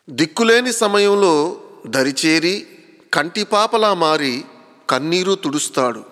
దిక్కులేని సమయంలో దరిచేరి కంటిపాపలా మారి కన్నీరు తుడుస్తాడు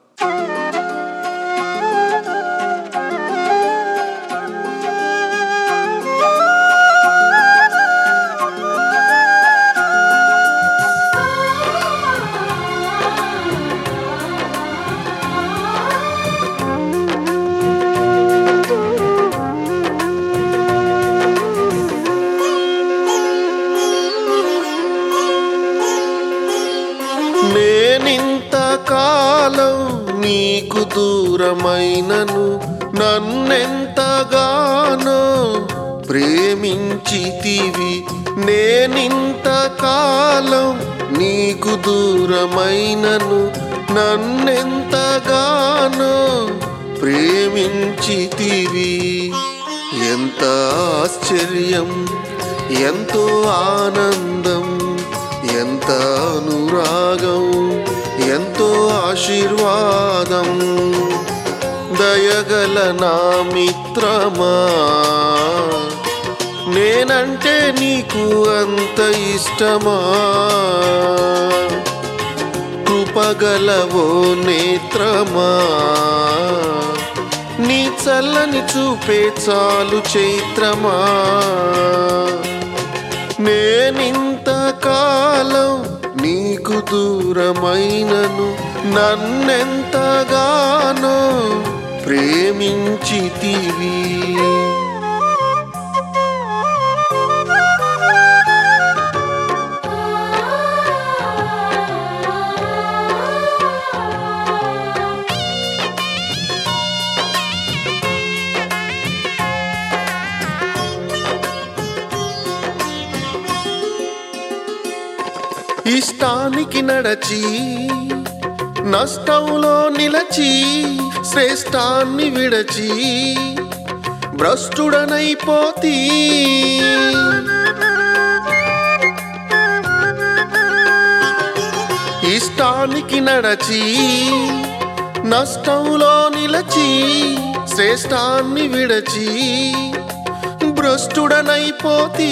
నేనింత కాలం నీకు దూరమైనను నన్నెంతగానో ప్రేమించితివి నేనింత కాలం నీకు దూరమైనను నన్నెంతగానో ప్రేమించితివి ఎంత ఆశ్చర్యం ఎంతో ఆనందం ఎంత అనురాగం ఎంతో ఆశీర్వాదం దయగల నా మిత్రమా నేనంటే నీకు అంత ఇష్టమా కృపగలవో నేత్రమా నీ చల్లని చూపే చాలు చైత్రమా నేనింత కాలం నీకు దూరమైనను నన్నెంతగానో ప్రేమించితివి ఇష్టానికి నడచి నష్టంలో నిలచి శ్రేష్టాన్ని విడచి భ్రష్టుడనైపోతీ ఇష్టానికి నడచి నష్టంలో నిలచి శ్రేష్టాన్ని విడచి భ్రష్టుడనైపోతీ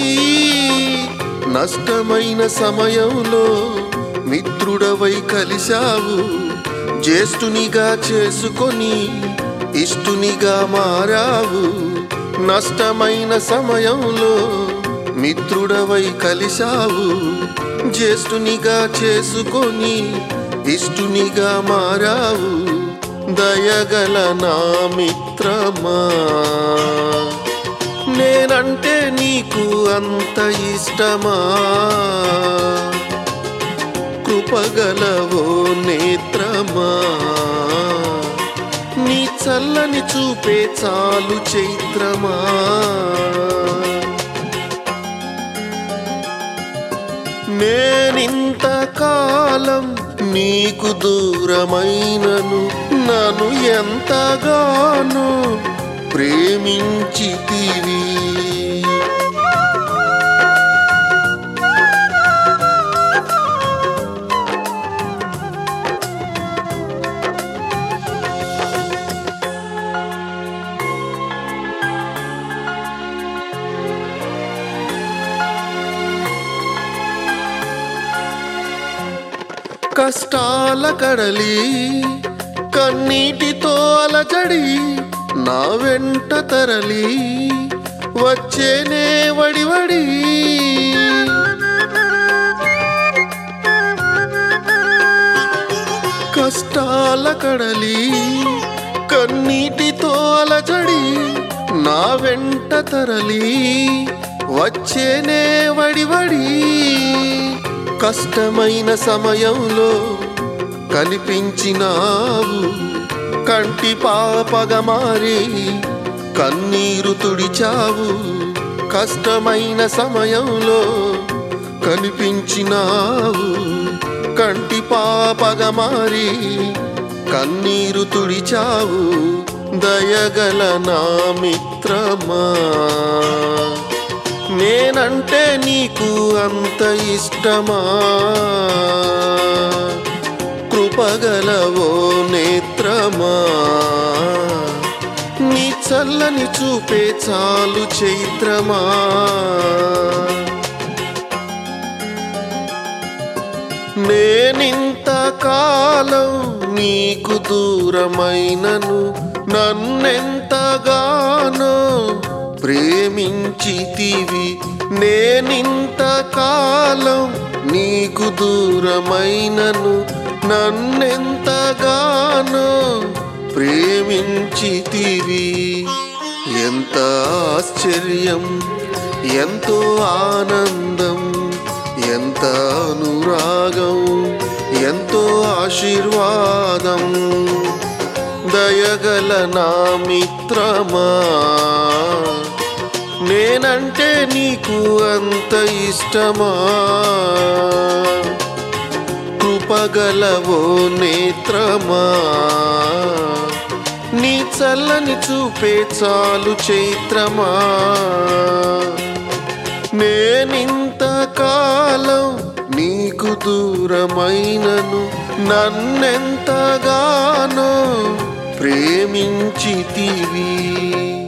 నష్టమైన సమయంలో మిత్రుడవై కలిశావు జ్యేష్ఠునిగా చేసుకొని ఇష్టునిగా మారావు నష్టమైన సమయంలో మిత్రుడవై కలిశావు జ్యేష్ఠునిగా చేసుకొని ఇష్టునిగా మారావు దయగల నా మిత్రమా నేనంటే నీకు అంత ఇష్టమా కృపగలవో నేత్రమా నీ చల్లని చూపే చాలు చైత్రమా నేనింత కాలం నీకు దూరమైనను నన్ను ఎంతగానో ప్రేమించితివి కష్టాల కడలి కన్నీటితో అలజడి నా వెంట తరలి వచ్చేనే వడివడి కష్టాల కడలి కన్నీటితో అలజడి నా వెంట తరలి వచ్చేనే వడివడి కష్టమైన సమయంలో కనిపించినావు కంటి పాపగా మారి కన్నీరు తుడిచావు కష్టమైన సమయంలో కనిపించినావు కంటి పాపగా మారి కన్నీరు తుడిచావు దయగల నా మిత్రమా నేనంటే నీకు అంత ఇష్టమా కృపగలవో నేత్రమా నీ చల్లని చూపే చాలు చైత్రమా నేనింత కాలం నీకు దూరమైనను నన్నెంతగానో ప్రేమించితివి నేనింత కాలం నీకు దూరమైనను నన్నెంతగానో ప్రేమించితివి ఎంత ఆశ్చర్యం ఎంతో ఆనందం ఎంత అనురాగం ఎంతో ఆశీర్వాదం దయగల నా మిత్రమా నేనంటే నీకు అంత ఇష్టమా కృపగలవో నేత్రమా నీ చల్లని చూపే చాలు చైత్రమా నేనింత కాలం నీకు దూరమైనను నన్నెంతగానో ప్రేమించితివి